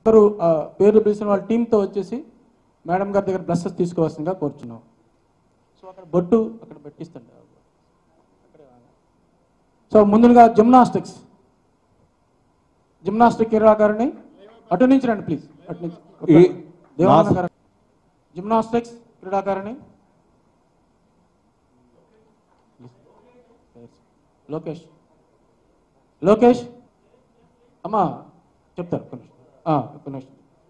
అందరూ ఆ, పేర్లు పిలిచిన వాళ్ళ టీంతో వచ్చేసి మేడం గారి దగ్గర బ్లస్సెస్ తీసుకోవాల్సిందిగా కోరుచున్నాం సో అక్కడ బొట్టు అక్కడ పెట్టిస్తండి సో ముందుగా జిమ్నాస్టిక్స్ జిమ్నాస్టిక్ క్రీడాకారిణి అటు నుంచి రండి ప్లీజ్ అటు నుంచి ఈ- దేవానంద నాస్- గారు జిమ్నాస్టిక్స్ క్రీడాకారిణి లోకేష్ లోకేష్ అమ్మా చెప్తారు ఒక్క నిమిషం ఆ, ఒక్క నిమిషం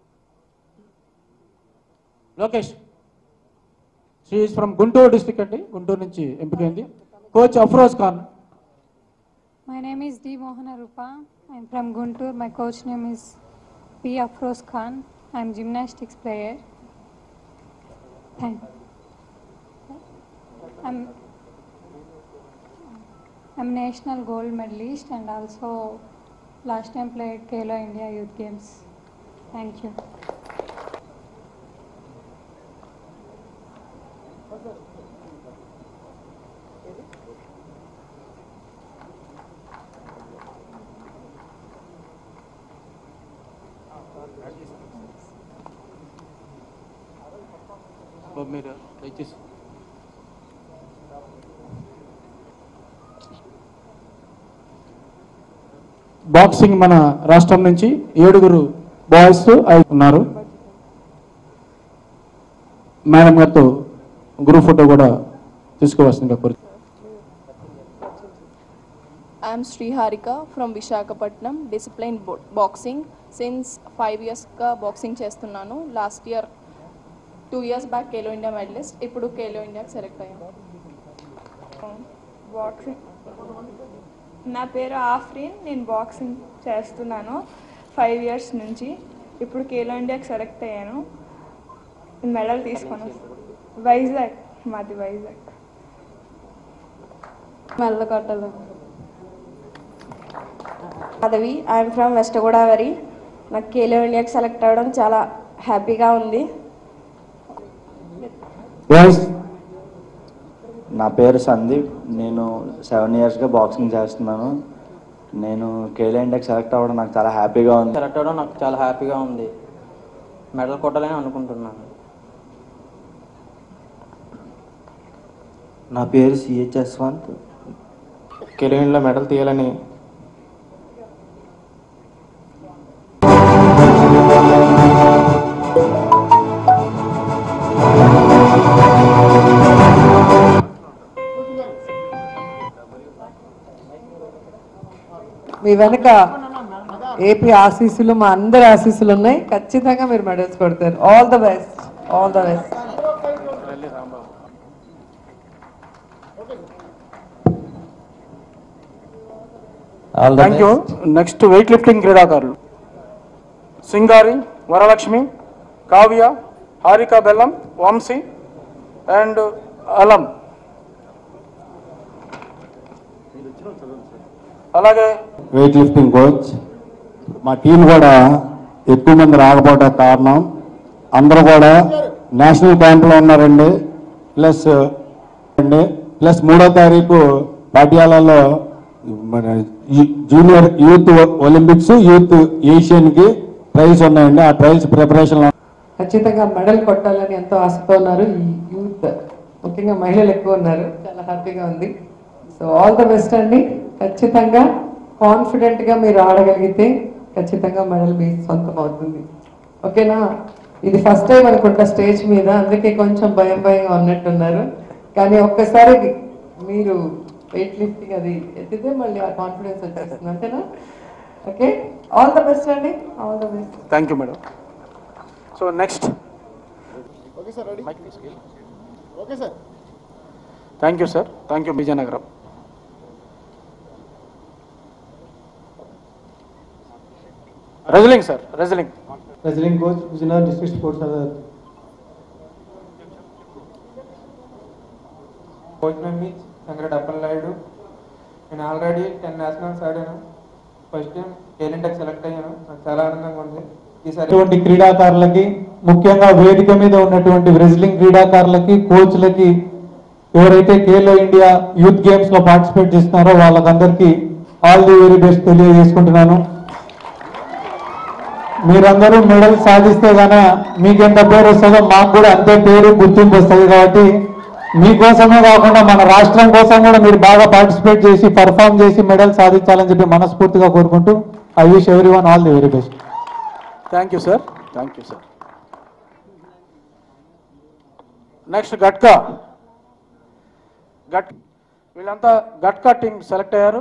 Lokesh she is from Guntur district అండి గుంటూరు నుంచి ఎంపికైంది coach Afroz Khan My name is D. Mohana Rupa. I'm from Guntur. My coach name is P. Afroz Khan. I'm gymnastics player. Thank. I'm I'm national gold medalist and also last time played Kelo India Youth Games. Thank you. మీరు దయచేసి boxing మన రాష్ట్రం నుంచి ఏడుగురు boys ఉన్నారు madam గారితో group photo కూడా తీసుకోవాల్సిందిగా కోరు I'm Sriharika from Visakhapatnam discipline boxing since five ఇయర్స్గా బాక్సింగ్ చేస్తున్నాను last year two years back Khelo India medalist ఇప్పుడు ఖేలో ఇండియాకి సెలెక్ట్ అయ్యాను బాక్సింగ్ నా పేరు ఆఫ్రీన్ నేను బాక్సింగ్ చేస్తున్నాను ఫైవ్ ఇయర్స్ నుంచి ఇప్పుడు ఖేలో ఇండియాకి సెలెక్ట్ అయ్యాను మెడల్ తీసుకొని వస్తాను వైజాగ్ మాది వైజాగ్ మెల్లకొట్టలు Madhavi I'm from west Godavari నాకు ఖేలో ఇండియాకి సెలెక్ట్ అవ్వడం చాలా హ్యాపీగా ఉంది బాయ్స్ నా పేరు సందీప్ నేను సెవెన్ ఇయర్స్గా బాక్సింగ్ చేస్తున్నాను నేను కేలో ఇండియాకి సెలెక్ట్ అవ్వడం నాకు చాలా హ్యాపీగా ఉంది సెలెక్ట్ అవ్వడం నాకు చాలా హ్యాపీగా ఉంది మెడల్ కొట్టాలని అనుకుంటున్నాను నా పేరు సిహెచ్ యశ్వంత్ కెరీర్లో మెడల్ తీయాలని మీ వెనక ఏపీ ఆశీస్సులు మా అందరి ఆశీస్సులు ఉన్నాయి ఖచ్చితంగా మీరు మెడల్స్ కొడతారు all the best all the best thank you next weightlifting క్రీడాకారులు సింగారి వరలక్ష్మి కావ్య హారిక బెల్లం వంశీ అండ్ అలం అలాగే వెయిట్ లిఫ్టింగ్ కోచ్ మా టీం కూడా ఎక్కువ మంది రాకపోవడానికి కారణం అందరూ కూడా నేషనల్ క్యాంప్లో ఉన్నారండి ప్లస్ అండి ప్లస్ మూడో తారీఖు పాటియాలలో మన U- junior youth Olympics youth ఏషియన్కి ట్రయల్స్ ఉన్నాయండి ఆ ట్రయల్స్ ప్రిపరేషన్ ఖచ్చితంగా మెడల్ కొట్టాలని ఎంతో ఆశతో ఉన్నారు ఈ యూత్ ముఖ్యంగా మహిళలు ఎక్కువ ఉన్నారు చాలా హ్యాపీగా ఉంది సో ఆల్ ద బెస్ట్ అండి ఖచ్చితంగా కాన్ఫిడెంట్ గా మీరు ఆడగలిగితే ఖచ్చితంగా మెడల్ మీ సొంతం అవుతుంది ఓకేనా ఇది ఫస్ట్ టైం అనుకుంటా స్టేజ్ మీద అందుకే కొంచెం భయం భయంగా ఉన్నట్టున్నారు కానీ ఒక్కసారి మీరు వెయిట్ లిఫ్టింగ్ అది ఎత్తితే మళ్ళీ ఆ కాన్ఫిడెన్స్ వచ్చేస్తుంది అంతేనా ఓకే ఆల్ ద బెస్ట్ అండి all the best thank you madam so next okay sir ready okay sir thank you sir thank you Vizianagaram wrestling sir wrestling wrestling coach, Vijayanagara District Sports Authority. Coach name is Venkata Appalanaidu నేను already ten nationals ఆడాను first time టేలెంట్కి select అయ్యాను నాకు చాలా ఆనందంగా ఉంది ఈసారి ఇటువంటి క్రీడాకారులకి ముఖ్యంగా వేదిక మీద ఉన్నటువంటి రెజ్లింగ్ క్రీడాకారులకి కోచ్లకి ఎవరైతే ఖేలో ఇండియా యూత్ గేమ్స్ లో పార్టిసిపేట్ చేస్తున్నారో వాళ్ళకందరికీ ఆల్ ది వెరీ బెస్ట్ తెలియజేసుకుంటున్నాను మీరందరూ మెడల్ సాధిస్తే గాన మీకెంత పేరు వస్తుందో మాకు కూడా అంతే పేరు గుర్తింపు వస్తుంది కాబట్టి మీకోసమే కాకుండా మన రాష్ట్రం కోసం కూడా మీరు బాగా పార్టిసిపేట్ చేసి పర్ఫామ్ చేసి మెడల్ సాధించాలని చెప్పి మనస్ఫూర్తిగా కోరుకుంటూ I wish every one all the very best thank you sir thank you sir next Gatka గట్ వీళ్ళంతా గట్కా టీం సెలెక్ట్ అయ్యారు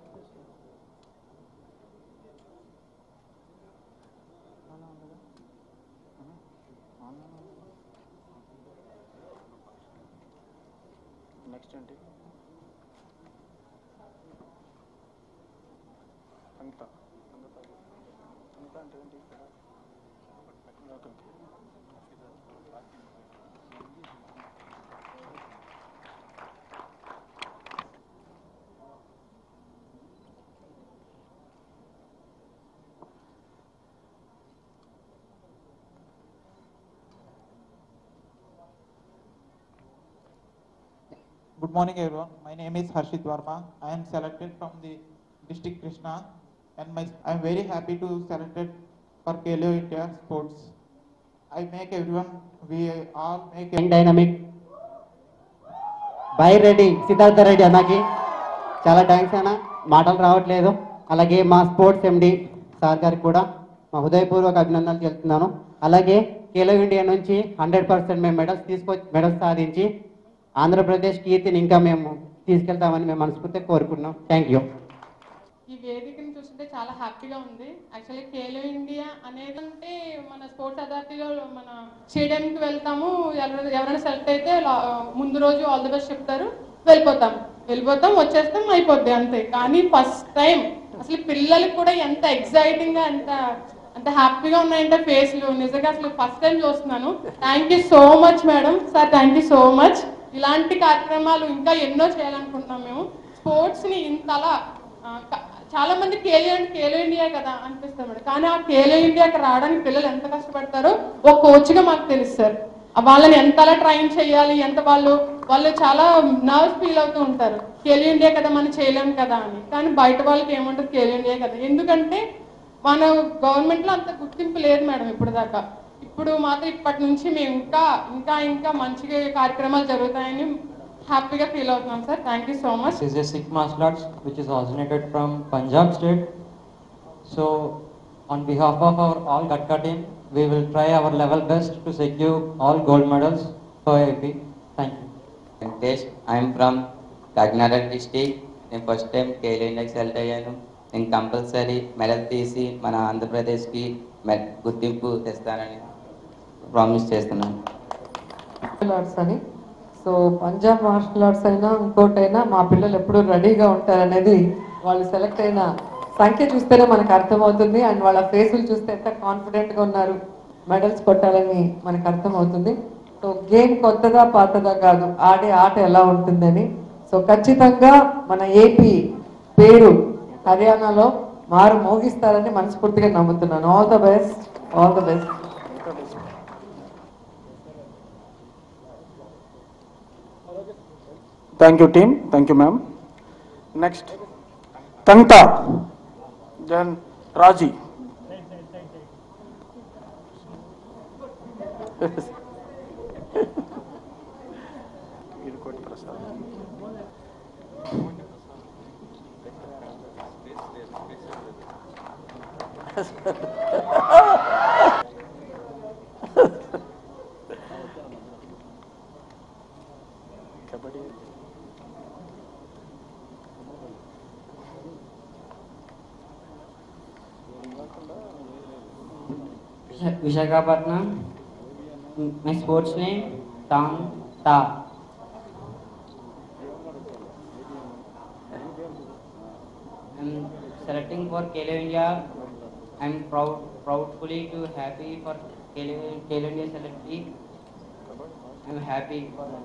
నెక్స్ట్ ఏంటి అంతా అంతా అంటే ఏంటి Good morning, everyone. My name is Harshit Verma. I am selected from the district Krishna, and my, I am very happy to selected for Kelo India Sports. I make everyone, we all make. Dynamic by Reddy Siddhartha Reddy అన్నకి చాలా thanks అన్న మాటలు రావట్లేదు అలాగే మా sports MD sir గారికి కూడా మా హృదయపూర్వక అభినందనలు తెలుపుతున్నాను అలాగే ఖేలో ఇండియా నుంచి హండ్రెడ్ పర్సెంట్ మేము మెడల్స్ తీసుకో మెడల్స్ సాధించి ఆంధ్రప్రదేశ్ కీర్తిని ఇంకా మేము తీసుకెళ్తామని మేము మనస్ఫూర్తిగా కోరుకుంటున్నాం థ్యాంక్ యూ ఈ వేదికను చూస్తుంటే చాలా హ్యాపీగా ఉంది యాక్చువల్లీ ఖేలో ఇండియా అనేది అంటే మన స్పోర్ట్స్ అథారిటీలో మన స్టేడియంకి వెళ్తాము ఎవరైనా ఎవరైనా సెలెక్ట్ అయితే లా- ముందు రోజు ఆల్ ది బెస్ట్ చెప్తారు వెళ్ళిపోతాం వెళ్ళిపోతాం వచ్చేస్తాం అయిపోద్ది అంతే కానీ ఫస్ట్ టైం అసలు పిల్లలకి కూడా ఎంత ఎక్సైటింగ్ గా ఎంత అంత హ్యాపీగా ఉన్నాయంటే ఫేస్లు నిజంగా అసలు ఫస్ట్ టైం చూస్తున్నాను thank you so much madam sir thank you so much ఇలాంటి కార్యక్రమాలు ఇంకా ఎన్నో చేయాలనుకుంటున్నాం మేము స్పోర్ట్స్ ని ఇంతలా ఆ, క- చాలా మంది కేలో కేలో ఇండియా కదా అనిపిస్తుంది మేడం కానీ ఆ కేలో ఇండియాకి రావడానికి పిల్లలు ఎంత కష్టపడతారో ఒక కోచ్ గా మాకు తెలుస్తారు ఆ వాళ్ళని ఎంతలా ట్రైన్ చేయాలి ఎంత వాళ్ళు వాళ్ళు చాలా నర్వ్స్ ఫీల్ అవుతూ ఉంటారు కేలో ఇండియా కదా మనం చేయలేం కదా అని కానీ బయట వాళ్ళకి ఏముంటుంది కేలో ఇండియా కదా ఎందుకంటే మన గవర్నమెంట్ లో అంత గుర్తింపు లేదు మేడం ఇప్పుడు దాకా ఇప్పుడు మాత్రం ఇప్పటి నుంచి మేము ఇంకా ఇంకా ఇంకా మంచిగా కార్యక్రమాలు జరుగుతాయని హ్యాపీగా ఫీల్ అవుతున్నాం sir thank you so much is a Sikh martial arts which is originated from Punjab state. So, on behalf of our all Gatka team, we will try our level best to secure all gold medals for AP. Thank you. Venkatesh I'm from Kakinada district నేను first time Khelo ఇండియాకి select అయ్యాను నేను compulsory medal తీసి మన ఆంధ్రప్రదేశ్కి మె గుర్తింపు తెస్తానని ప్రామిస్ చేస్తున్నాను మార్షల్ ఆర్ట్స్ అని సో పంజాబ్ మార్షల్ ఆర్ట్స్ అయినా ఇంకోటైనా మా పిల్లలు ఎప్పుడు రెడీగా ఉంటారనేది వాళ్ళు సెలెక్ట్ అయిన సంఖ్య చూస్తేనే మనకు అర్థమవుతుంది అండ్ వాళ్ళ ఫేసులు చూస్తే ఎంత కాన్ఫిడెంట్గా ఉన్నారు మెడల్స్ కొట్టాలని మనకు అర్థమవుతుంది సో గేమ్ కొత్తదా పాతదా కాదు ఆడే ఆట ఎలా ఉంటుందని సో ఖచ్చితంగా మన ఏపీ పేరు హర్యానాలో మారు మోగిస్తారని మనస్ఫూర్తిగా నమ్ముతున్నాను all the best all the best thank you team thank you ma'am next తంతా then Raji Veerukoti Prasad kabaddi Visakhapatnam. My sports name Tang Ta. I'm selecting for Kelo India. I'm proud, proudfully to happy for Kelo, Kelo India selectee. I'm happy for that.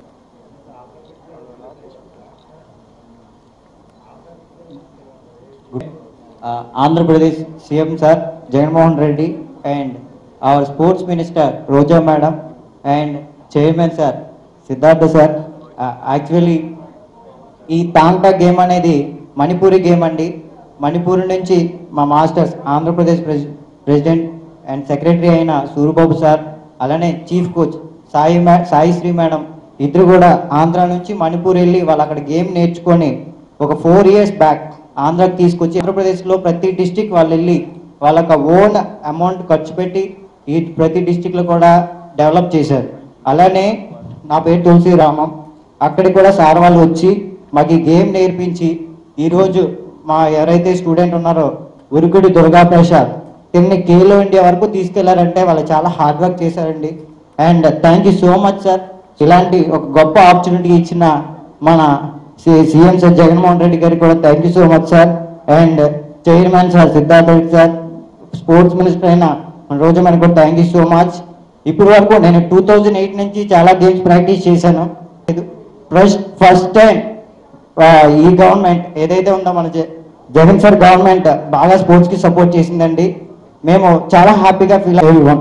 uh, Andhra Pradesh CM sir, Jagannath Reddy and our sports minister Roja madam and chairman sir Siddhartha sir. Uh, actually ఈ తాంటా game అనేది Manipuri game అండి మణిపూర్ నుంచి మా masters Andhra Pradesh ప్రెసి president and secretary అయిన Suribabu sir అలానే chief coach Sai మే Sai Sri madam ఇద్దరు కూడా ఆంధ్ర నుంచి మణిపూర్ వెళ్ళి వాళ్ళు అక్కడ గేమ్ నేర్చుకొని ఒక ఫోర్ ఇయర్స్ బ్యాక్ ఆంధ్రాకి తీసుకొచ్చి ఆంధ్రప్రదేశ్లో ప్రతి డిస్టిక్ వాళ్ళు వెళ్ళి వాళ్ళకి ఓన్ అమౌంట్ ఖర్చు పెట్టి ఈ ప్రతి డిస్టిక్లో కూడా డెవలప్ చేశారు అలానే నా పేరు తులసి రామం అక్కడికి కూడా సార్ వాళ్ళు వచ్చి మాకు ఈ గేమ్ నేర్పించి ఈరోజు మా ఎవరైతే స్టూడెంట్ ఉన్నారో ఉరుకుడి దుర్గా ప్రసాద్ తిన్ని కేలో ఇండియా వరకు తీసుకెళ్లారంటే వాళ్ళు చాలా హార్డ్ వర్క్ చేశారండి and thank you so much sir ఇలాంటి ఒక గొప్ప ఆపర్చునిటీ ఇచ్చిన మన సీఎం సార్ జగన్మోహన్ రెడ్డి గారికి కూడా thank you so much sir and chairman sir Siddhartha Reddy sir sports minister అయిన మన రోజు మనకు కూడా థ్యాంక్ యూ సో మచ్ ఇప్పటి వరకు నేను టూ థౌజండ్ ఎయిట్ నుంచి చాలా గేమ్స్ ప్రాక్టీస్ చేశాను ఫస్ట్ ఫస్ట్ టైం ఈ గవర్నమెంట్ ఏదైతే ఉందో మన జ- జగన్ సార్ గవర్నమెంట్ బాగా స్పోర్ట్స్ కి సపోర్ట్ చేసిందండి మేము చాలా హ్యాపీగా ఫీల్ అయ్యాం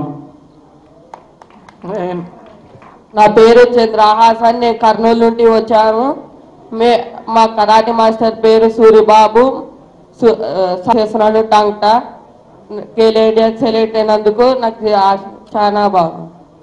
నా పేరు చంద్రహాసన్ నేను కర్నూలు నుండి వచ్చాను మే మా కరాటే మాస్టర్ పేరు సూరిబాబు సు- ఆ, చేస్తున్నాడు టంగ్టా కేలో ఇండియా సెలెక్ట్ అయినందుకు నాకు ఆ- చాలా బాగుంది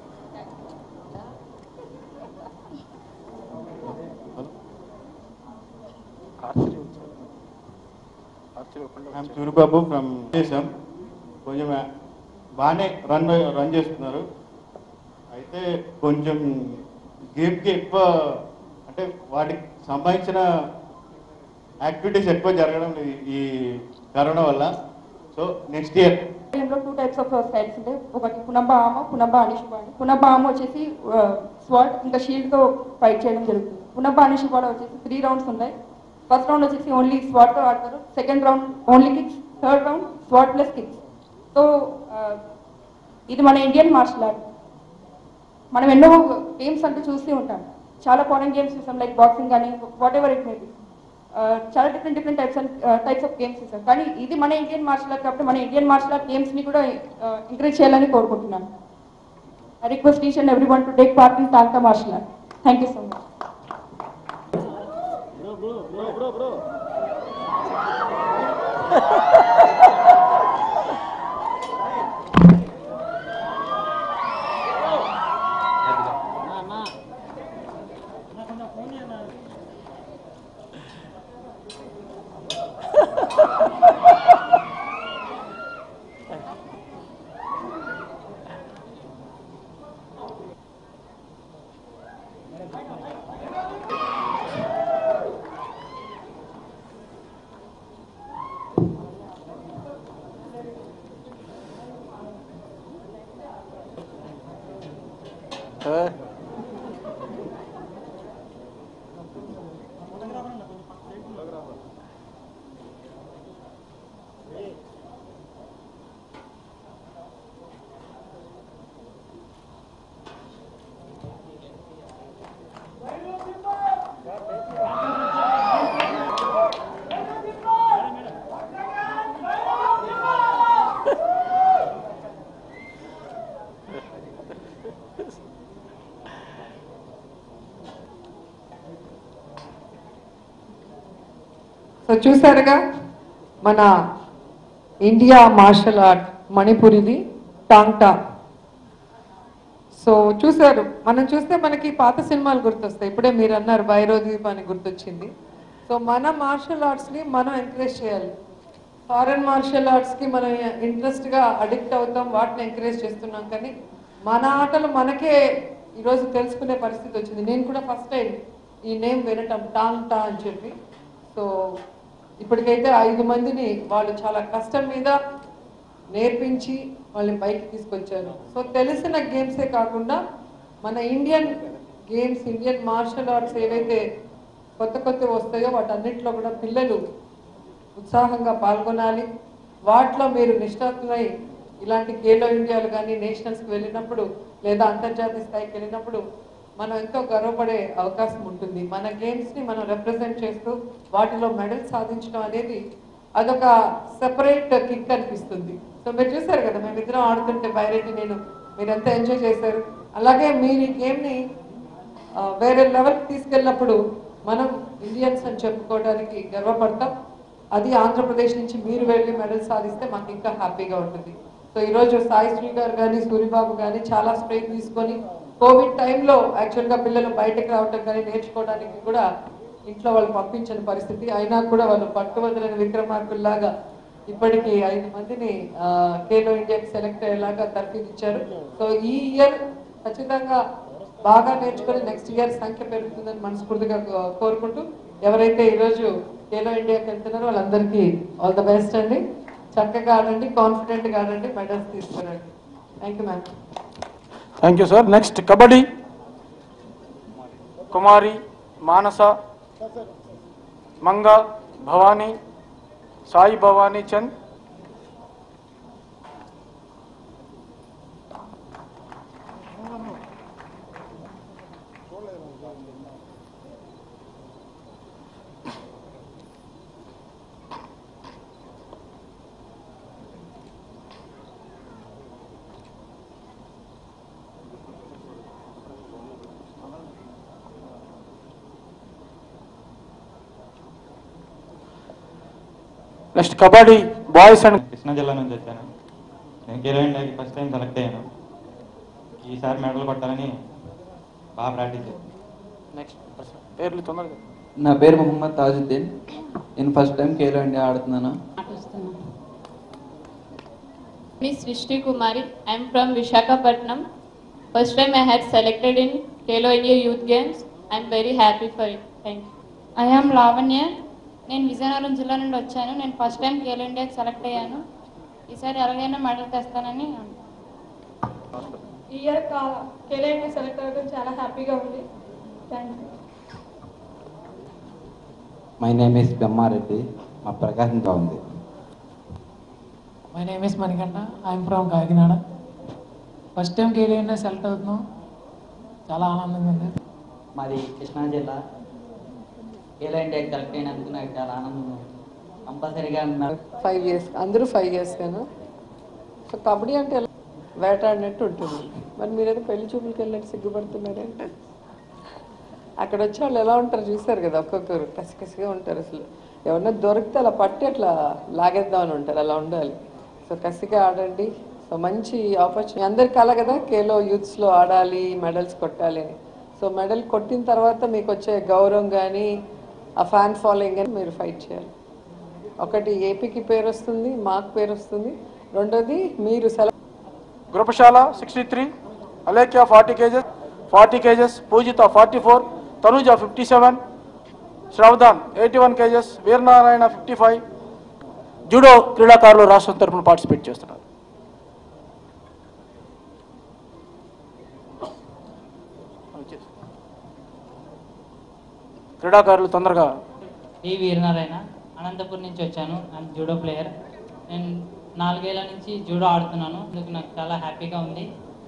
ఐఎమ్ సూరిబాబు ఫ్రమ్ దేశం కొంచెం బాగానే రన్ రన్ చేస్తున్నారు అయితే కొంచెం గేమ్కి ఎక్కువ అంటే వాటికి సంబంధించిన యాక్టివిటీస్ ఎక్కువ జరగడం లేదు ఈ కరోనా వల్ల సో నెక్స్ట్ ఇయర్ లో టూ టైప్స్ ఆఫ్ స్టైల్స్ ఉంటాయి ఒకటి పునబ్బ ఆమ పునబ్బ అనిషిబాడి పునబ్బ ఆమ వచ్చేసి స్వాట్ ఇంకా షీల్డ్ తో ఫైట్ చేయడం జరుగుతుంది పునబ్బ అనిషిబాడ వచ్చేసి త్రీ రౌండ్స్ ఉంటాయి ఫస్ట్ రౌండ్ వచ్చేసి ఓన్లీ స్వాట్ తో ఆడతారు second round only kicks third round స్వాట్ ప్లస్ కిక్స్ సో ఇది మన ఇండియన్ మార్షల్ ఆర్ట్ మనం ఎన్నో గేమ్స్ అంటూ చూస్తూ ఉంటాం చాలా ఫారెన్ గేమ్స్ చూసాం లైక్ బాక్సింగ్ కానీ whatever it may be చాలా different different types and types of games చూసాం కానీ ఇది మన ఇండియన్ మార్షల్ ఆర్ట్ కాబట్టి మన ఇండియన్ మార్షల్ ఆర్ట్ గేమ్స్ ని కూడా ఎంకరేజ్ చేయాలని కోరుకుంటున్నాను I request each and every one to take part in టాంకా martial art thank you so much so చూసారుగా మన ఇండియా మార్షల్ ఆర్ట్ మణిపురిది టాంగ్టా సో చూసారు మనం చూస్తే మనకి పాత సినిమాలు గుర్తొస్తాయి ఇప్పుడే మీరు అన్నారు భైరోదీప్ అని గుర్తొచ్చింది సో మన మార్షల్ ఆర్ట్స్ని మనం ఎంకరేజ్ చేయాలి ఫారెన్ మార్షల్ ఆర్ట్స్కి మనం ఇంట్రెస్ట్గా అడిక్ట్ అవుతాం వాటిని ఎంకరేజ్ చేస్తున్నాం కానీ మన ఆటలు మనకే ఈరోజు తెలుసుకునే పరిస్థితి వచ్చింది నేను కూడా ఫస్ట్ టైం ఈ నేమ్ వినటం టాంగ్ టా అని చెప్పి సో ఇప్పటికైతే ఐదు మందిని వాళ్ళు చాలా కష్టం మీద నేర్పించి వాళ్ళని పైకి తీసుకొచ్చారు సో తెలిసిన గేమ్సే కాకుండా మన Indian games Indian martial arts ఏవైతే కొత్త కొత్త వస్తాయో వాటన్నిటిలో కూడా పిల్లలు ఉత్సాహంగా పాల్గొనాలి వాటిలో మీరు నిష్ణాతులై ఇలాంటి ఖేలో ఇండియాలు కానీ నేషనల్స్కి వెళ్ళినప్పుడు లేదా అంతర్జాతీయ స్థాయికి వెళ్ళినప్పుడు మనం ఎంతో గర్వపడే అవకాశం ఉంటుంది మన గేమ్స్ని మనం రిప్రజెంట్ చేస్తూ వాటిలో మెడల్స్ సాధించడం అనేది అదొక సెపరేట్ కిక్ అనిపిస్తుంది సో మీరు చూసారు కదా మేమిద్దరం ఆడుతుంటే బైరెడ్డి నేను మీరు ఎంత ఎంజాయ్ చేశారు అలాగే మీరు ఈ గేమ్ని ఆ, వేరే లెవెల్కి తీసుకెళ్ళినప్పుడు మనం ఇండియన్స్ అని చెప్పుకోవడానికి గర్వపడతాం అది ఆంధ్రప్రదేశ్ నుంచి మీరు వెళ్ళి మెడల్ సాధిస్తే మాకు ఇంకా హ్యాపీగా ఉంటుంది సో ఈరోజు సాయి శ్రీ గారు కానీ సూరిబాబు కానీ చాలా స్ట్రెయిన్ తీసుకొని కోవిడ్ టైంలో యాక్చువల్గా పిల్లలు బయటకు రావటం కానీ నేర్చుకోవడానికి కూడా ఇంట్లో వాళ్ళు పంపించని పరిస్థితి అయినా కూడా వాళ్ళు పట్టువదలని విక్రమార్కుల్లాగా ఇప్పటికి ఐదు మందిని ఆ, ఖేలో ఇండియాకి సెలెక్ట్ అయ్యేలాగా తర్ఫీదిచ్చారు సో ఈ ఇయర్ ఖచ్చితంగా బాగా నేర్చుకొని నెక్స్ట్ ఇయర్ సంఖ్య పెరుగుతుందని మనస్ఫూర్తిగా కో- కోరుకుంటూ ఎవరైతే ఈరోజు ఖేలో ఇండియాకి వెళ్తున్నారో వాళ్ళందరికీ ఆల్ ద బెస్ట్ అండి చక్కగా ఆడండి కాన్ఫిడెంట్గా ఆడండి మెడల్స్ తీసుకురండి thank you ma'am thank you sir next kabaddi Kumari Manasa Manga Bhavani Sai Bhavani Chand next kabaddi boys and Krishna జిల్లా నుంచి వచ్చాను నేను ఖేలో ఇండియాకి ఫస్ట్ టైం సెలెక్ట్ అయ్యాను ఈసారి మెడల్ కొట్టాలని బాగా ప్రాక్టీస్ చేశాను నెక్స్ట్ పేర్లు తొందరగా నా పేరు మొహమ్మద్ తాజుద్దీన్ నేను ఫస్ట్ టైం ఖేలో ఇండియా ఆడుతున్నాను Miss Srishti Kumari. I am from Vishakhapatnam. First time I had selected in Kelo India Youth Games. I am very happy for it. Thank you. I am Lavanya నేను విజయనగరం జిల్లా నుండి వచ్చాను నేను ఫస్ట్ టైం ఖేలో ఇండియాకి select అయ్యాను ఈసారి ఎలాగైనా మెడల్ తెస్తానని అనుకుంటున్నాను. ఈ ఇయర్ ఖేలో ఇండియా సెలెక్ట్ అవ్వడం చాలా హ్యాపీగా ఉంది thank you my name is Bemmareddy మా ప్రకాశంగా ఉంది my name is Manikanta I'm from Kakinada first time కేడీ ఇండియా సెలెక్ట్ అవుతున్నాం చాలా ఆనందంగా ఉంది మాది కృష్ణా జిల్లా ఖేలో ఇండియాకి సెలెక్ట్ అయినందుకు నాకు చాలా ఆనందంగా ఉంది కంపల్సరీగా ఫైవ్ ఇయర్స్ అందరూ ఫైవ్ ఇయర్స్ కాను సో కబడ్డీ అంటే ఎలా వేటాడినట్టు ఉంటుంది మరి మీరేదో పెళ్లి చూపులకి వెళ్ళినట్టు సిగ్గుపడుతున్నారంటే అక్కడ వచ్చే వాళ్ళు ఎలా ఉంటారు చూసారు కదా ఒక్కొక్కరు కసికసిగా ఉంటారు అసలు ఎవరన్నా దొరికితే అలా పట్టి అట్లా లాగేద్దామని ఉంటారు అలా ఉండాలి సో కసిగా ఆడండి సో మంచి ఆపర్చునిటీ అందరికి అలా కదా కేలో యూత్స్లో ఆడాలి మెడల్స్ కొట్టాలి అని సో మెడల్ కొట్టిన తర్వాత మీకు వచ్చే గౌరవం కానీ ఆ ఫ్యాన్ ఫాలోయింగ్ కానీ మీరు ఫైట్ చేయాలి ఒకటి ఏపీకి పేరు వస్తుంది మాకు పేరు వస్తుంది రెండోది మీరు సెలెక్ట్ గురపశాల sixty three Alekhya forty kgs forty kgs Pujitha forty four Tanuja fifty seven శ్రవధాన్ eighty one kgs Veeranarayana fifty five judo క్రీడాకారులు రాష్ట్రం తరఫున పార్టిసిపేట్ చేస్తున్నారు క్రీడాకారులు తొందరగా డి వీరనారాయణ అనంతపురం నుంచి వచ్చాను అండ్ జూడో ప్లేయర్ నేను నాలుగేళ్ల నుంచి జూడో ఆడుతున్నాను అందుకు నాకు చాలా హ్యాపీగా ఉంది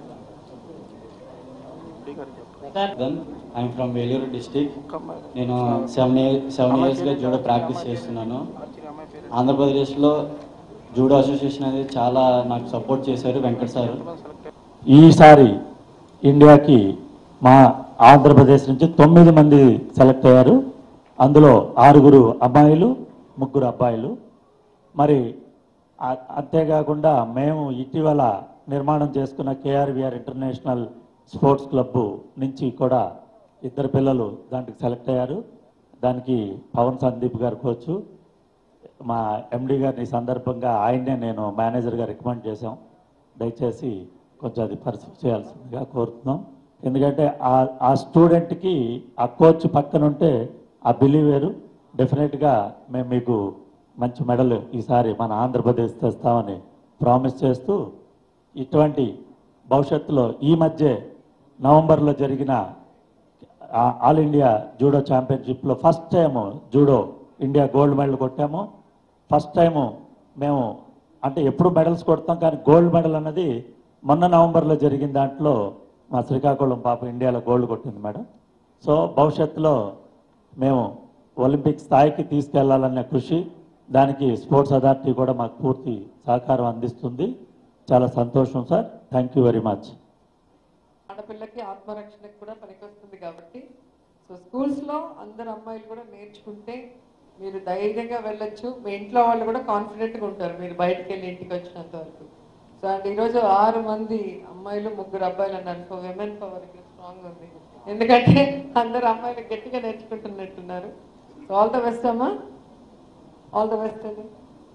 sir I'm from Vellore district నేను సెవెన్ ఇయర్ సెవెన్ ఇయర్స్గా జూడో ప్రాక్టీస్ చేస్తున్నాను ఆంధ్రప్రదేశ్లో జూడో అసోసియేషన్ అనేది చాలా నాకు సపోర్ట్ చేశారు వెంకట్ సార్ ఈసారి ఇండియాకి మా ఆంధ్రప్రదేశ్ నుంచి తొమ్మిది మంది సెలెక్ట్ అయ్యారు అందులో ఆరుగురు అమ్మాయిలు ముగ్గురు అబ్బాయిలు మరి ఆ- అంతేకాకుండా మేము ఇటీవల నిర్మాణం చేసుకున్న కేఆర్విఆర్ ఇంటర్నేషనల్ స్పోర్ట్స్ క్లబ్ నుంచి కూడా ఇద్దరు పిల్లలు దాంట్లో సెలెక్ట్ అయ్యారు దానికి పవన్ సందీప్ గారు కోచ్ మా ఎండి గారిని ఈ సందర్భంగా ఆయన్నే నేను మేనేజర్గా రికమెండ్ చేశాం దయచేసి కొంచెం అది పరిస్థితి చేయాల్సిందిగా కోరుతున్నాం ఎందుకంటే ఆ ఆ స్టూడెంట్కి ఆ కోచ్ పక్కన ఉంటే ఆ బిలీవ్ వేరు డెఫినెట్గా మేము మీకు మంచి మెడల్ ఈసారి మన ఆంధ్రప్రదేశ్ తెస్తామని ప్రామిస్ చేస్తూ ఇటువంటి భవిష్యత్తులో ఈ మధ్య నవంబర్లో జరిగిన ఆ- ఆల్ ఇండియా జూడో ఛాంపియన్షిప్లో first time judo India gold medal కొట్టాము ఫస్ట్ టైము మేము అంటే ఎప్పుడు మెడల్స్ కొడతాం కానీ గోల్డ్ మెడల్ అన్నది మొన్న నవంబర్లో జరిగిన దాంట్లో మా శ్రీకాకుళం పాప ఇండియాలో గోల్డ్ కొట్టింది మేడం సో భవిష్యత్తులో మేము ఒలింపిక్ స్థాయికి తీసుకెళ్లాలనే కృషి దానికి స్పోర్ట్స్ అథారిటీ కూడా మాకు పూర్తి సహకారం అందిస్తుంది చాలా సంతోషం sir thank you very much ఆడపిల్లకి ఆత్మరక్షణకు కూడా పనికొస్తుంది కాబట్టి సో స్కూల్స్లో అందరు అమ్మాయిలు కూడా నేర్చుకుంటే మీరు ధైర్యంగా వెళ్ళొచ్చు మీ ఇంట్లో వాళ్ళు కూడా కాన్ఫిడెంట్గా ఉంటారు మీరు బయటికి వెళ్ళి ఇంటికి వచ్చినంత వరకు సో అండ్ ఈరోజు ఆరు మంది అమ్మాయిలు ముగ్గురు అబ్బాయిలు అన్నారు సో విమెన్ పవర్ ఇక్కడ స్ట్రాంగ్ ఉంది ఎందుకంటే అందరు అమ్మాయిలు గట్టిగా నేర్చుకుంటున్నట్టున్నారు సో ఆల్ ద బెస్ట్ అమ్మా ఆల్ ద బెస్ట్ అండి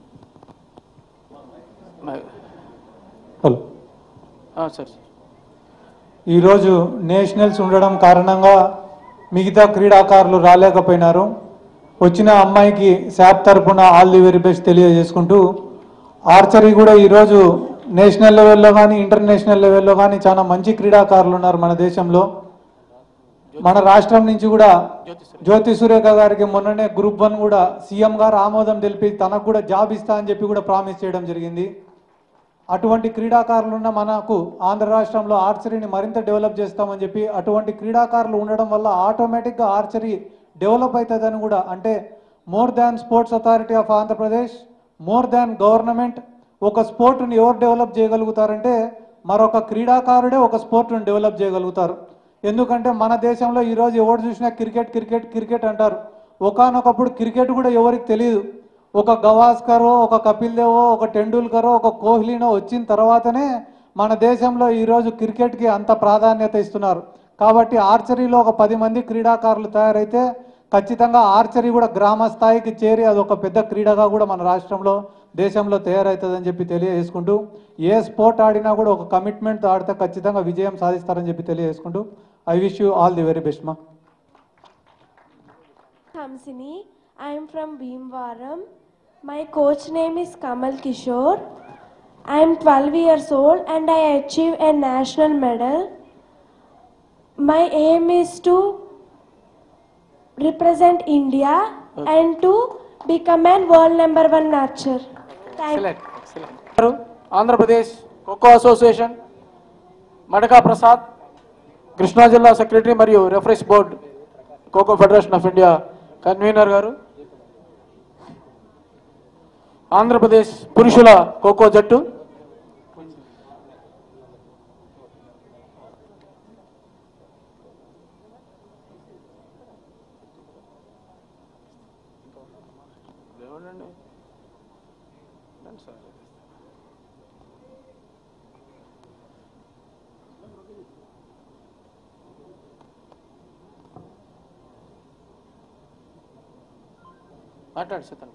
హలో సార్ ఈరోజు నేషనల్స్ ఉండడం కారణంగా మిగతా క్రీడాకారులు రాలేకపోయినారు వచ్చిన అమ్మాయికి శాప్ తరపున ఆల్ ది వెరీ బెస్ట్ తెలియజేసుకుంటూ ఆర్చరీ కూడా ఈరోజు నేషనల్ లెవెల్లో కానీ ఇంటర్నేషనల్ లెవెల్లో కానీ చాలా మంచి క్రీడాకారులు ఉన్నారు మన దేశంలో మన రాష్ట్రం నుంచి కూడా జ్యోతి సురేఖ గారికి మొన్ననే గ్రూప్ వన్ కూడా సీఎం గారు ఆమోదం తెలిపి తనకు కూడా జాబ్ ఇస్తా అని చెప్పి కూడా ప్రామిస్ చేయడం జరిగింది అటువంటి క్రీడాకారులు ఉన్న మనకు ఆంధ్ర రాష్ట్రంలో ఆర్చరీని మరింత డెవలప్ చేస్తామని చెప్పి అటువంటి క్రీడాకారులు ఉండడం వల్ల ఆటోమేటిక్గా ఆర్చరీ డెవలప్ అవుతుందని కూడా అంటే more than sports authority of Andhra Pradesh more than government ఒక స్పోర్ట్ని ఎవరు డెవలప్ చేయగలుగుతారంటే మరొక క్రీడాకారుడే ఒక స్పోర్ట్ని డెవలప్ చేయగలుగుతారు ఎందుకంటే మన దేశంలో ఈరోజు ఎవరు చూసినా క్రికెట్ క్రికెట్ క్రికెట్ అంటారు ఒకనొకప్పుడు క్రికెట్ కూడా ఎవరికి తెలియదు ఒక గవాస్కరో ఒక కపిల్ దేవో ఒక టెండూల్కరో ఒక కోహ్లీనో వచ్చిన తర్వాతనే మన దేశంలో ఈరోజు క్రికెట్కి అంత ప్రాధాన్యత ఇస్తున్నారు కాబట్టి ఆర్చరీలో ఒక పది మంది క్రీడాకారులు తయారైతే ఖచ్చితంగా ఆర్చరీ కూడా గ్రామ స్థాయికి చేరి అది ఒక పెద్ద క్రీడగా కూడా మన రాష్ట్రంలో దేశంలో తయారవుతుందని చెప్పి తెలియజేసుకుంటూ ఏ స్పోర్ట్ ఆడినా కూడా ఒక కమిట్మెంట్తో ఆడితే ఖచ్చితంగా విజయం సాధిస్తారని చెప్పి తెలియజేసుకుంటూ I wish you all the very best మా Hamsini. I am from Bhimvaram. My coach name is Kamal Kishore. I am 12 years old and I achieved a national medal. My aim is to represent India and to become a world number one archer. Thank excellent excellent Andhra Pradesh kho kho association మడకా Prasad Krishna జిల్లా secretary మరియు reference board kho kho federation of India convener గారు ఆంధ్రప్రదేశ్ పురుషుల ఖోఖో జట్టు మాట్లాడు సీతన్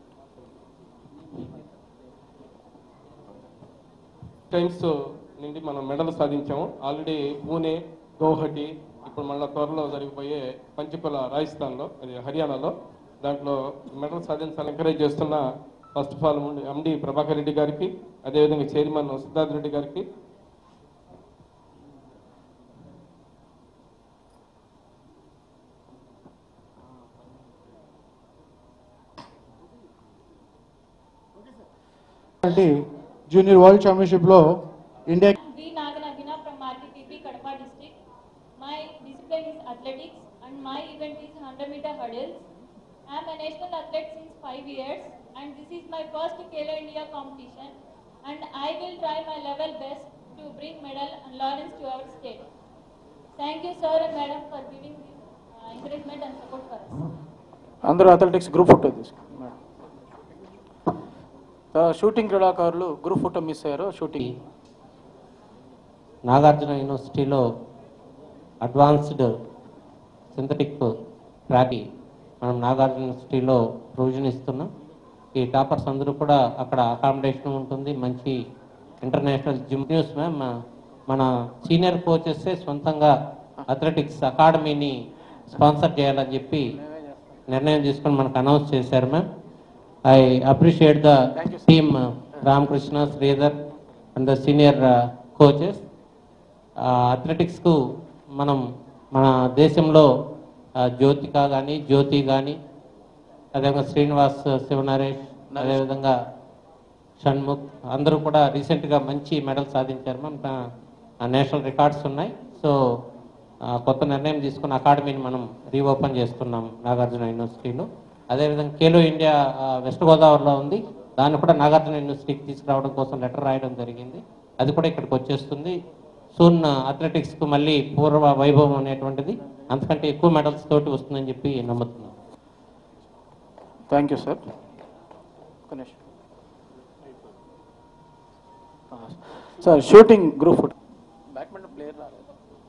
times నుండి మనం medal సాధించాము already Pune Guwahati ఇప్పుడు మళ్ళీ త్వరలో జరిగిపోయే పంచకుల రాజస్థాన్లో అది హర్యానాలో దాంట్లో మెడల్ సాధించాలని ఎంకరేజ్ చేస్తున్న first of all MD Prabhakar Reddy గారికి అదేవిధంగా చైర్మన్ సిద్ధార్థ్ రెడ్డి గారికి జూనియర్ వరల్డ్ ఛాంపియన్షిప్లో India V. Naganabhina from RTPP, Kadapa district. My discipline is athletics and my event is 100 meter hurdles. I am a national athlete since 5 years and this is my first Kelo India competition and I will try my level best to bring medal and laurels to our state. Thank you sir and madam for giving this uh, encouragement and support for us. అందరూ athletics group photo తీసుకో shooting క్రీడాకారులు group photo miss అయ్యారు shooting Nagarjuna యూనివర్సిటీలో advanced synthetic track మనం నాగార్జున యూనివర్సిటీలో provision ఇస్తున్నాం ఈ toppers అందరూ కూడా అక్కడ అకామిడేషన్ ఉంటుంది మంచి ఇంటర్నేషనల్ జిమ్ న్యూస్ మ్యామ్ మన సీనియర్ కోచెస్ సొంతంగా అథ్లెటిక్స్ అకాడమీని స్పాన్సర్ చేయాలని చెప్పి నిర్ణయం తీసుకొని మనకు అనౌన్స్ చేశారు ma'am I appreciate the team Ramakrishna Sridhar and the senior coaches అథ్లెటిక్స్కు మనం మన దేశంలో ఆ, జ్యోతిక కానీ జ్యోతి కానీ అదేవిధంగా శ్రీనివాస్ శివనరేష్ అదేవిధంగా షణ్ముఖ్ అందరూ కూడా రీసెంట్గా మంచి మెడల్ సాధించారు మన నేషనల్ రికార్డ్స్ ఉన్నాయి సో ఆ, కొత్త నిర్ణయం తీసుకున్న అకాడమీని మనం రీఓపెన్ చేస్తున్నాం నాగార్జున యూనివర్సిటీలో అదేవిధంగా ఖేలో ఇండియా ఆ, వెస్ట్ గోదావరిలో ఉంది దాన్ని కూడా నాగార్జున యూనివర్సిటీకి తీసుకురావడం కోసం లెటర్ రాయడం జరిగింది అది కూడా ఇక్కడికి వచ్చేస్తుంది సూన్ అథ్లెటిక్స్కు మళ్ళీ పూర్వ వైభవం అనేటువంటిది అంతకంటే ఎక్కువ మెడల్స్ తోటి వస్తుందని చెప్పి నమ్ముతున్నాం thank you sir sir shooting group photo badminton player రాలేదు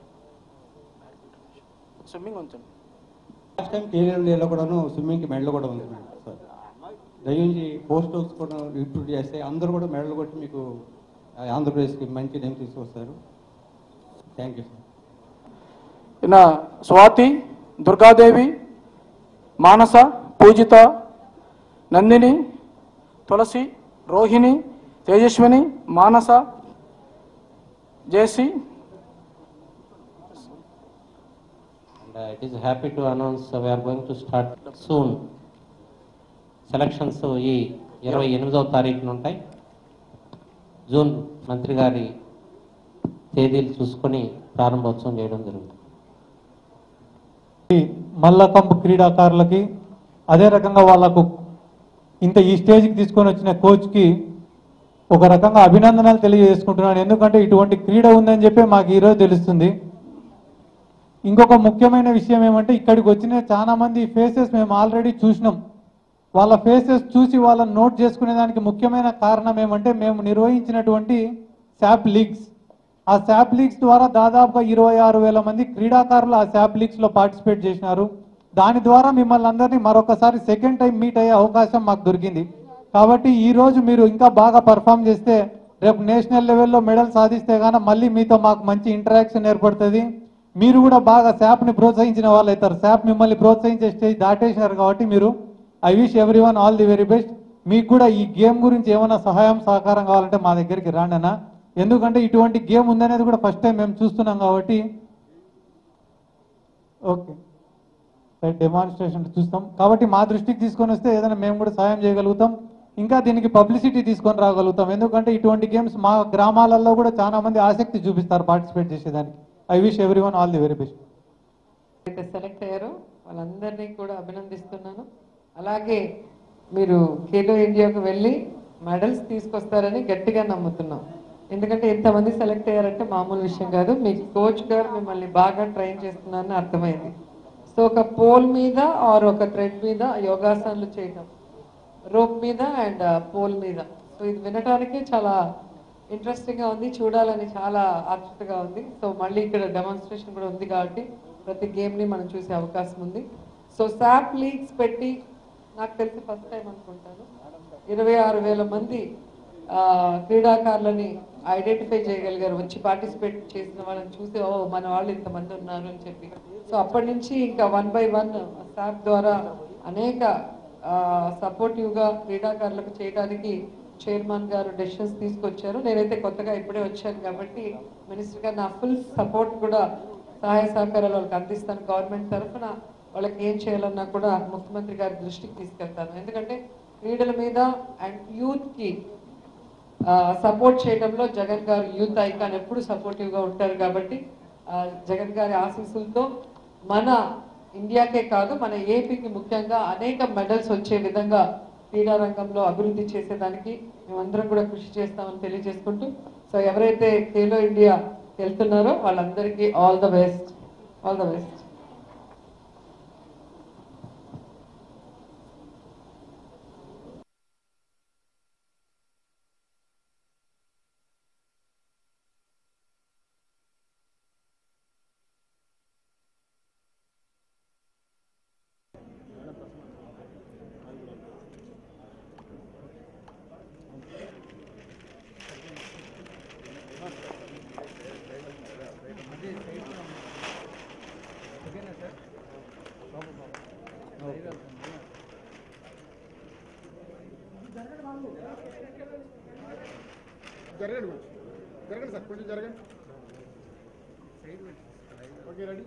స్విమ్మింగ్ ఉంచండి లాస్ట్ టైం కేరళలో కూడాను స్విమ్మింగ్కి మెడల్ కూడా ఉంది మేడం సార్ దయించి పోస్ట్ హౌస్ కూడా రిక్రూట్ చేస్తే అందరూ కూడా మెడల్ కొట్టి మీకు ఆ, ఆంధ్రప్రదేశ్కి మంచి నేమ్ తీసుకొస్తారు థ్యాంక్ యూ సార్ ఇన్న Swathi Durgadevi Manasa Pujitha Nandini Tulasi Rohini Tejaswini Manasa JC And uh, it is happy to announce uh, we are going to start soon. Selections ఈ ఇరవై ఎనిమిదవ తారీఖున ఉంటాయి జూన్ మంత్రి గారి తేదీలు చూసుకొని ప్రారంభోత్సవం చేయడం జరుగుతుంది మల్లకంపు క్రీడాకారులకి అదే రకంగా వాళ్ళకు ఇంత ఈ స్టేజ్కి తీసుకొని వచ్చిన కోచ్కి ఒక రకంగా అభినందనలు తెలియజేసుకుంటున్నాను ఎందుకంటే ఇటువంటి క్రీడ ఉందని చెప్పి మాకు ఈరోజు తెలుస్తుంది ఇంకొక ముఖ్యమైన విషయం ఏమంటే ఇక్కడికి వచ్చిన చాలా మంది ఫేసెస్ మేము ఆల్రెడీ చూసినాం వాళ్ళ ఫేసెస్ చూసి వాళ్ళని నోట్ చేసుకునే దానికి ముఖ్యమైన కారణం ఏమంటే మేము నిర్వహించినటువంటి శాప్ లీగ్స్ ఆ శాప్ లీగ్స్ ద్వారా దాదాపుగా ఇరవై ఆరు వేల మంది క్రీడాకారులు ఆ శాప్ లీగ్స్ లో పార్టిసిపేట్ చేసినారు దాని ద్వారా మిమ్మల్ని అందరినీ మరొకసారి సెకండ్ టైం మీట్ అయ్యే అవకాశం మాకు దొరికింది కాబట్టి ఈ రోజు మీరు ఇంకా బాగా పర్ఫామ్ చేస్తే రేపు నేషనల్ లెవెల్లో మెడల్ సాధిస్తే గానీ మళ్ళీ మీతో మాకు మంచి ఇంటరాక్షన్ ఏర్పడుతుంది మీరు కూడా బాగా శాప్ ని ప్రోత్సహించిన వాళ్ళు అవుతారు శాప్ మిమ్మల్ని ప్రోత్సహించే స్టేజ్ దాటేసినారు కాబట్టి మీరు I wish every one all the very best మీకు కూడా ఈ గేమ్ గురించి ఏమైనా సహాయం సహకారం కావాలంటే మా దగ్గరికి రాండి అన్న ఎందుకంటే ఇటువంటి గేమ్ ఉందనేది కూడా ఫస్ట్ టైం మేము చూస్తున్నాం కాబట్టి ఓకే డెమాన్స్ట్రేషన్ చూస్తాం కాబట్టి మా దృష్టికి తీసుకొని వస్తే ఏదైనా మేము కూడా సహాయం చేయగలుగుతాం ఇంకా దీనికి పబ్లిసిటీ తీసుకొని రాగలుగుతాం ఎందుకంటే ఇటువంటి గేమ్స్ మా గ్రామాలలో కూడా చాలా మంది ఆసక్తి చూపిస్తారు పార్టిసిపేట్ చేసేదానికి I wish every one all the very best అయితే సెలెక్ట్ అయ్యారో వాళ్ళందరినీ కూడా అభినందిస్తున్నాను అలాగే మీరు ఖేలో ఇండియాకు వెళ్ళి మెడల్స్ తీసుకొస్తారని గట్టిగా నమ్ముతున్నాం ఎందుకంటే ఎంతమంది సెలెక్ట్ అయ్యారంటే మామూలు విషయం కాదు మీ కోచ్ గారు మిమ్మల్ని బాగా ట్రైన్ చేస్తున్నారని అర్థమైంది సో ఒక పోల్ మీద ఆర్ ఒక థ్రెడ్ మీద యోగాసనాలు చేయటం రోప్ మీద అండ్ పోల్ మీద సో ఇది వినటానికి చాలా ఇంట్రెస్టింగ్గా ఉంది చూడాలని చాలా ఆతృతగా ఉంది సో మళ్ళీ ఇక్కడ డెమాన్స్ట్రేషన్ కూడా ఉంది కాబట్టి ప్రతి గేమ్ని మనం చూసే అవకాశం ఉంది సో శాప్ లీగ్స్ పెట్టి నాకు తెలిసి ఫస్ట్ టైం అనుకుంటాను ఇరవై ఆరు వేల మంది ఆ, క్రీడాకారులని ఐడెంటిఫై చేయగలిగారు వచ్చి పార్టిసిపేట్ చేసిన వాళ్ళని చూసి ఓ మన వాళ్ళు ఇంతమంది ఉన్నారు అని చెప్పి సో అప్పటి నుంచి ఇంకా వన్ బై వన్ శాప్ ద్వారా అనేక సపోర్టివ్గా క్రీడాకారులకు చేయడానికి చైర్మన్ గారు డెసిషన్స్ తీసుకొచ్చారు నేనైతే కొత్తగా ఇప్పుడే వచ్చాను కాబట్టి మినిస్టర్ గారు నా ఫుల్ సపోర్ట్ కూడా సహాయ సహకారాలు వాళ్ళకి అందిస్తాను గవర్నమెంట్ తరఫున వాళ్ళకి ఏం చేయాలన్నా కూడా ముఖ్యమంత్రి గారి దృష్టికి తీసుకెళ్తాను ఎందుకంటే క్రీడల మీద అండ్ యూత్కి సపోర్ట్ చేయడంలో జగన్ గారు యూత్ ఐకాన్ ఎప్పుడు సపోర్టివ్గా ఉంటారు కాబట్టి ఆ, జగన్ గారి ఆశీస్సులతో మన ఇండియాకే కాదు మన ఏపీకి ముఖ్యంగా అనేక మెడల్స్ వచ్చే విధంగా క్రీడా రంగంలో అభివృద్ధి చేసేదానికి మేమందరం కూడా కృషి చేస్తామని తెలియజేసుకుంటూ సో ఎవరైతే ఖేలో ఇండియా వెళ్తున్నారో వాళ్ళందరికీ all the best all the best జరగండి కొంచెం. జరగండి సార్ కొంచెం జరగండి ఓకే రెడీ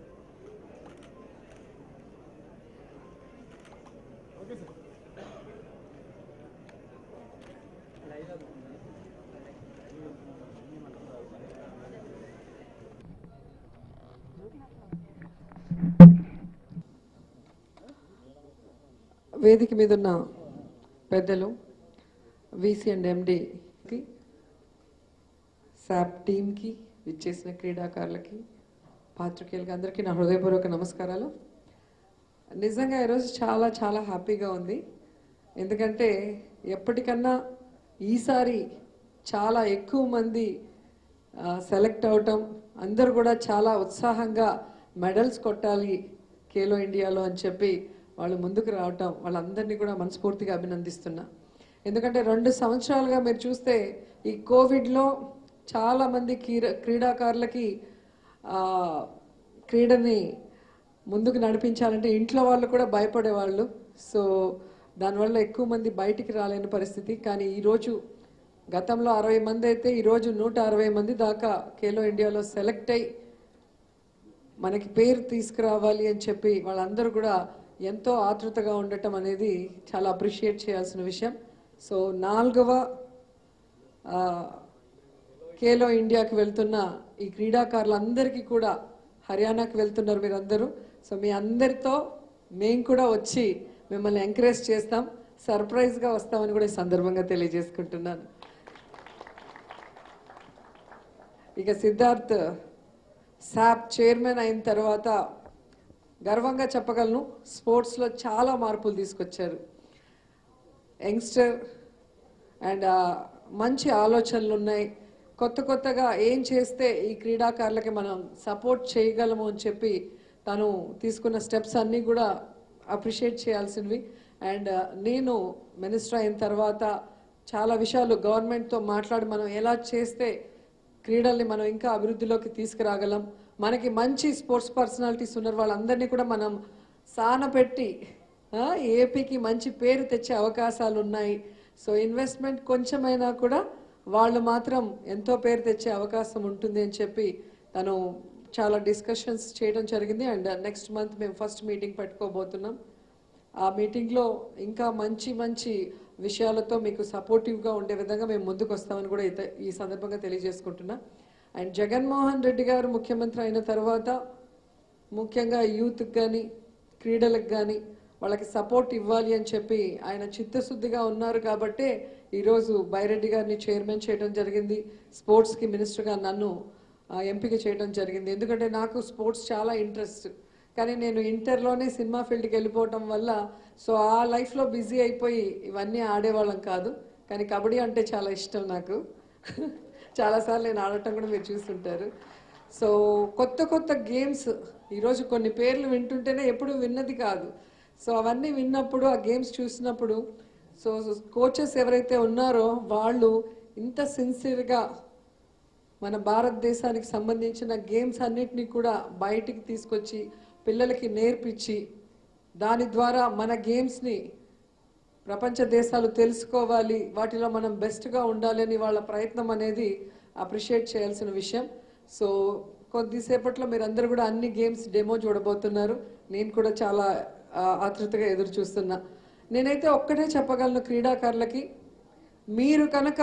ఓకే సార్ వేదిక మీద ఉన్న పెద్దలు వీసీ అండ్ ఎండికి శాప్ టీమ్కి విచ్చేసిన క్రీడాకారులకి పాత్రికేయులకి అందరికీ నా హృదయపూర్వక నమస్కారాలు నిజంగా ఈరోజు చాలా చాలా హ్యాపీగా ఉంది ఎందుకంటే ఎప్పటికన్నా ఈసారి చాలా ఎక్కువ మంది సెలెక్ట్ అవటం అందరూ కూడా చాలా ఉత్సాహంగా మెడల్స్ కొట్టాలి ఖేలో ఇండియాలో అని చెప్పి వాళ్ళు ముందుకు రావటం వాళ్ళందరినీ కూడా మనస్ఫూర్తిగా అభినందిస్తున్నా ఎందుకంటే రెండు సంవత్సరాలుగా మీరు చూస్తే ఈ కోవిడ్లో చాలామంది క్రీడ క్రీడాకారులకి ఆ, క్రీడని ముందుకు నడిపించాలంటే ఇంట్లో వాళ్ళు కూడా భయపడేవాళ్ళు సో దానివల్ల ఎక్కువ మంది బయటికి రాలేని పరిస్థితి కానీ ఈరోజు గతంలో అరవై మంది అయితే ఈరోజు నూట అరవై మంది దాకా ఖేలో ఇండియాలో సెలెక్ట్ అయ్యి మనకి పేరు తీసుకురావాలి అని చెప్పి వాళ్ళందరూ కూడా ఎంతో ఆతృతగా ఉండటం అనేది చాలా అప్రిషియేట్ చేయాల్సిన విషయం సో నాలుగవ ఆ, ఖేలో ఇండియాకి వెళ్తున్న ఈ క్రీడాకారులందరికీ కూడా హర్యానాకి వెళ్తున్నారు మీరందరూ సో మీ అందరితో మేము కూడా వచ్చి మిమ్మల్ని ఎంకరేజ్ చేస్తాం సర్ప్రైజ్గా వస్తామని కూడా ఈ సందర్భంగా తెలియజేసుకుంటున్నాను ఇక సిద్ధార్థ్ శాప్ చైర్మన్ అయిన తర్వాత గర్వంగా చెప్పగలను స్పోర్ట్స్లో చాలా మార్పులు తీసుకొచ్చారు యంగ్స్టర్ అండ్ మంచి ఆలోచనలు ఉన్నాయి కొత్త కొత్తగా ఏం చేస్తే ఈ క్రీడాకారులకి మనం సపోర్ట్ చేయగలము అని చెప్పి తను తీసుకున్న స్టెప్స్ అన్నీ కూడా అప్రిషియేట్ చేయాల్సినవి అండ్ నేను మినిస్టర్ అయిన తర్వాత చాలా విషయాలు గవర్నమెంట్తో మాట్లాడి మనం ఎలా చేస్తే క్రీడల్ని మనం ఇంకా అభివృద్ధిలోకి తీసుకురాగలం మనకి మంచి స్పోర్ట్స్ పర్సనాలిటీస్ ఉన్నారు వాళ్ళందరినీ కూడా మనం సానపెట్టి ఆ, ఏపీకి మంచి పేరు తెచ్చే అవకాశాలు ఉన్నాయి సో ఇన్వెస్ట్మెంట్ కొంచెమైనా కూడా వాళ్ళు మాత్రం ఎంతో పేరు తెచ్చే అవకాశం ఉంటుంది అని చెప్పి తను చాలా డిస్కషన్స్ చేయడం జరిగింది అండ్ నెక్స్ట్ మంత్ మేము ఫస్ట్ మీటింగ్ పెట్టుకోబోతున్నాం ఆ మీటింగ్లో ఇంకా మంచి మంచి విషయాలతో మీకు సపోర్టివ్గా ఉండే విధంగా మేము ముందుకు వస్తామని కూడా ఇత- ఈ సందర్భంగా తెలియజేసుకుంటున్నా అండ్ జగన్మోహన్ రెడ్డి గారు ముఖ్యమంత్రి అయిన తర్వాత ముఖ్యంగా యూత్కి కానీ క్రీడలకు కానీ వాళ్ళకి సపోర్ట్ ఇవ్వాలి అని చెప్పి ఆయన చిత్తశుద్ధిగా ఉన్నారు కాబట్టే ఈరోజు బైరెడ్డి గారిని చైర్మన్ చేయడం జరిగింది స్పోర్ట్స్కి మినిస్టర్గా నన్ను ఆ, ఎంపిక చేయడం జరిగింది ఎందుకంటే నాకు స్పోర్ట్స్ చాలా ఇంట్రెస్ట్ కానీ నేను ఇంటర్లోనే సినిమా ఫీల్డ్కి వెళ్ళిపోవటం వల్ల సో ఆ లైఫ్లో బిజీ అయిపోయి ఇవన్నీ ఆడేవాళ్ళం కాదు కానీ కబడ్డీ అంటే చాలా ఇష్టం నాకు చాలాసార్లు నేను ఆడటం కూడా మీరు చూస్తుంటారు సో కొత్త కొత్త గేమ్స్ ఈరోజు కొన్ని పేర్లు వింటుంటేనే ఎప్పుడు విన్నది కాదు సో అవన్నీ విన్నప్పుడు ఆ గేమ్స్ చూసినప్పుడు సో కోచెస్ ఎవరైతే ఉన్నారో వాళ్ళు ఇంత సిన్సియర్గా మన భారతదేశానికి సంబంధించిన గేమ్స్ అన్నిటినీ కూడా బయటికి తీసుకొచ్చి పిల్లలకి నేర్పించి దాని ద్వారా మన గేమ్స్ని ప్రపంచ దేశాలు తెలుసుకోవాలి వాటిలో మనం బెస్ట్గా ఉండాలి అని వాళ్ళ ప్రయత్నం అనేది అప్రిషియేట్ చేయాల్సిన విషయం సో కొద్దిసేపట్లో మీరందరూ కూడా అన్ని గేమ్స్ డెమో చూడబోతున్నారు నేను కూడా చాలా ఆ, ఆతృతగా ఎదురు చూస్తున్నా నేనైతే ఒక్కటే చెప్పగలను క్రీడాకారులకి మీరు కనుక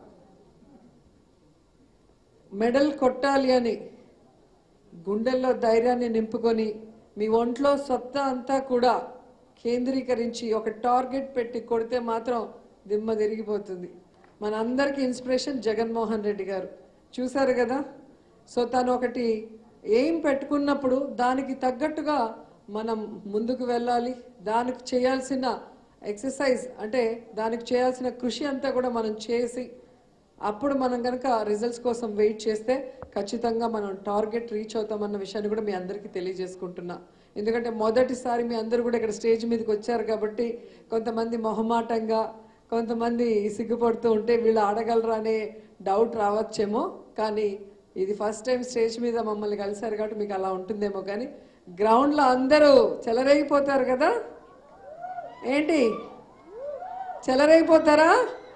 మెడల్ కొట్టాలి అని గుండెల్లో ధైర్యాన్ని నింపుకొని మీ ఒంట్లో సత్తా అంతా కూడా కేంద్రీకరించి ఒక టార్గెట్ పెట్టి కొడితే మాత్రం దిమ్మ తిరిగిపోతుంది మన అందరికీ ఇన్స్పిరేషన్ జగన్మోహన్ రెడ్డి గారు చూశారు కదా సో తను ఒకటి ఏం పెట్టుకున్నప్పుడు దానికి తగ్గట్టుగా మనం ముందుకు వెళ్ళాలి దానికి చేయాల్సిన ఎక్సర్సైజ్ అంటే దానికి చేయాల్సిన కృషి అంతా కూడా మనం చేసి అప్పుడు మనం కనుక రిజల్ట్స్ కోసం వెయిట్ చేస్తే ఖచ్చితంగా మనం టార్గెట్ రీచ్ అవుతామన్న విషయాన్ని కూడా మీ అందరికీ తెలియజేసుకుంటున్నా ఎందుకంటే మొదటిసారి మీ అందరూ కూడా ఇక్కడ స్టేజ్ మీదకి వచ్చారు కాబట్టి కొంతమంది మొహమాటంగా కొంతమంది సిగ్గుపడుతూ ఉంటే వీళ్ళు ఆడగలరా అనే డౌట్ రావచ్చేమో కానీ ఇది ఫస్ట్ టైం స్టేజ్ మీద మమ్మల్ని కలిశారు కాబట్టి మీకు అలా ఉంటుందేమో కానీ గ్రౌండ్లో అందరూ చెలరేగిపోతారు కదా ఏంటి చెలరైపోతారా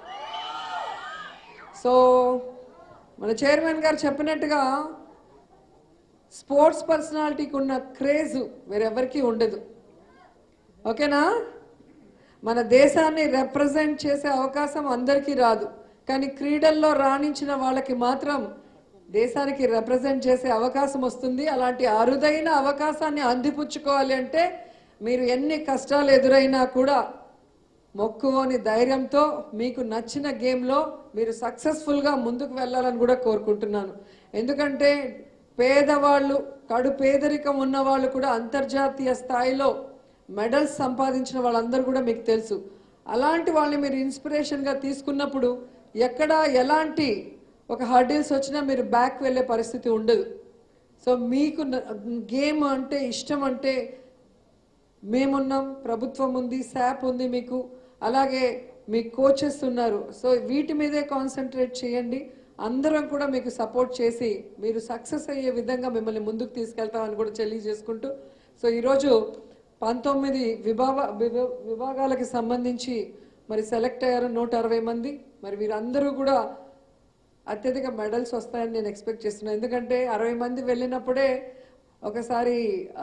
సో మన చైర్మన్ గారు చెప్పినట్టుగా స్పోర్ట్స్ పర్సనాలిటీకి ఉన్న క్రేజ్ వేరెవరికి ఉండదు ఓకేనా మన దేశాన్ని రిప్రజెంట్ చేసే అవకాశం అందరికీ రాదు కానీ క్రీడల్లో రాణించిన వాళ్ళకి మాత్రం దేశానికి రిప్రజెంట్ చేసే అవకాశం వస్తుంది అలాంటి అరుదైన అవకాశాన్ని అందిపుచ్చుకోవాలి అంటే మీరు ఎన్ని కష్టాలు ఎదురైనా కూడా మొక్కువని ధైర్యంతో మీకు నచ్చిన గేమ్లో మీరు సక్సెస్ఫుల్గా ముందుకు వెళ్ళాలని కూడా కోరుకుంటున్నాను ఎందుకంటే పేదవాళ్ళు కడు పేదరికం ఉన్న వాళ్ళు కూడా అంతర్జాతీయ స్థాయిలో మెడల్స్ సంపాదించిన వాళ్ళందరూ కూడా మీకు తెలుసు అలాంటి వాళ్ళని మీరు ఇన్స్పిరేషన్గా తీసుకున్నప్పుడు ఎక్కడ ఎలాంటి ఒక హర్డిల్స్ వచ్చినా మీరు బ్యాక్ వెళ్ళే పరిస్థితి ఉండదు సో మీకు గేమ్ అంటే ఇష్టం అంటే మేమున్నాం ప్రభుత్వం ఉంది శాప్ ఉంది మీకు అలాగే మీ కోచెస్ ఉన్నారు సో వీటి మీదే కాన్సన్ట్రేట్ చేయండి అందరం కూడా మీకు సపోర్ట్ చేసి మీరు సక్సెస్ అయ్యే విధంగా మిమ్మల్ని ముందుకు తీసుకెళ్తామని కూడా తెలియజేసుకుంటూ సో ఈరోజు పంతొమ్మిది విభాగ విభ- విభాగాలకి సంబంధించి మరి సెలెక్ట్ అయ్యారు నూట అరవై మంది మరి వీరందరూ కూడా అత్యధిక మెడల్స్ వస్తాయని నేను ఎక్స్పెక్ట్ చేస్తున్నాను ఎందుకంటే అరవై మంది వెళ్ళినప్పుడే ఒకసారి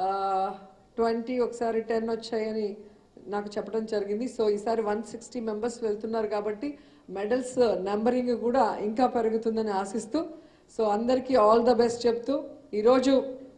ట్వంటీ ఒకసారి టెన్ వచ్చాయని నాకు చెప్పడం జరిగింది సో ఈసారి వన్ సిక్స్టీ మెంబర్స్ వెళ్తున్నారు కాబట్టి మెడల్స్ నెంబరింగ్ కూడా ఇంకా పెరుగుతుందని ఆశిస్తూ సో అందరికీ ఆల్ ద బెస్ట్ చెప్తూ ఈరోజు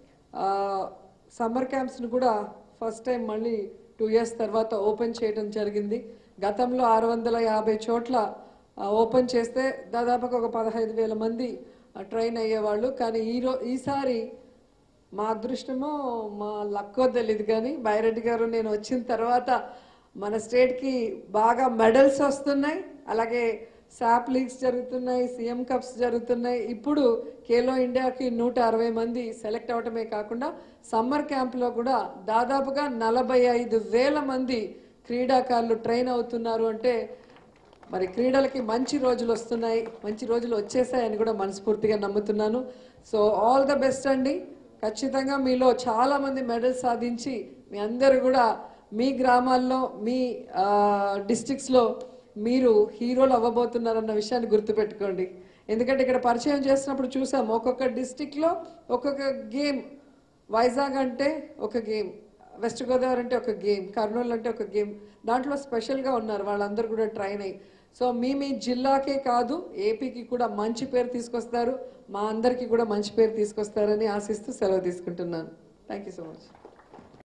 సమ్మర్ క్యాంప్స్ని కూడా ఫస్ట్ టైం మళ్ళీ టూ ఇయర్స్ తర్వాత ఓపెన్ చేయడం జరిగింది గతంలో ఆరు వందల యాభై చోట్ల ఆ, ఓపెన్ చేస్తే దాదాపుగా ఒక పదహైదు వేల మంది ఆ, ట్రైన్ అయ్యేవాళ్ళు కానీ ఈరో ఈసారి మా అదృష్టమో మా లక్కో తెలియదు కానీ బైరెడ్డి గారు నేను వచ్చిన తర్వాత మన స్టేట్కి బాగా మెడల్స్ వస్తున్నాయి అలాగే శాప్ లీగ్స్ జరుగుతున్నాయి సీఎం కప్స్ జరుగుతున్నాయి ఇప్పుడు ఖేలో ఇండియాకి నూట అరవై మంది సెలెక్ట్ అవటమే కాకుండా సమ్మర్ క్యాంప్లో కూడా దాదాపుగా నలభై ఐదు వేల మంది క్రీడాకారులు ట్రైన్ అవుతున్నారు అంటే మరి క్రీడలకి మంచి రోజులు వస్తున్నాయి మంచి రోజులు వచ్చేసాయని కూడా మనస్ఫూర్తిగా నమ్ముతున్నాను సో ఆల్ ద బెస్ట్ అండి ఖచ్చితంగా మీలో చాలా మంది మెడల్స్ సాధించి మీ అందరూ కూడా మీ గ్రామాల్లో మీ డిస్ట్రిక్ట్స్లో మీరు హీరోలు అవ్వబోతున్నారన్న విషయాన్ని గుర్తుపెట్టుకోండి ఎందుకంటే ఇక్కడ పరిచయం చేసినప్పుడు చూసాం ఒక్కొక్క డిస్టిక్లో ఒక్కొక్క గేమ్ వైజాగ్ అంటే ఒక గేమ్ వెస్ట్ గోదావరి అంటే ఒక గేమ్ కర్నూలు అంటే ఒక గేమ్ దాంట్లో స్పెషల్గా ఉన్నారు వాళ్ళందరూ కూడా ట్రైన్ అయ్యి సో మీ మీ జిల్లాకే కాదు ఏపీకి కూడా మంచి పేరు తీసుకొస్తారు మా అందరికీ కూడా మంచి పేరు తీసుకొస్తారని ఆశిస్తూ సెలవు తీసుకుంటున్నాను థ్యాంక్ యూ సో మచ్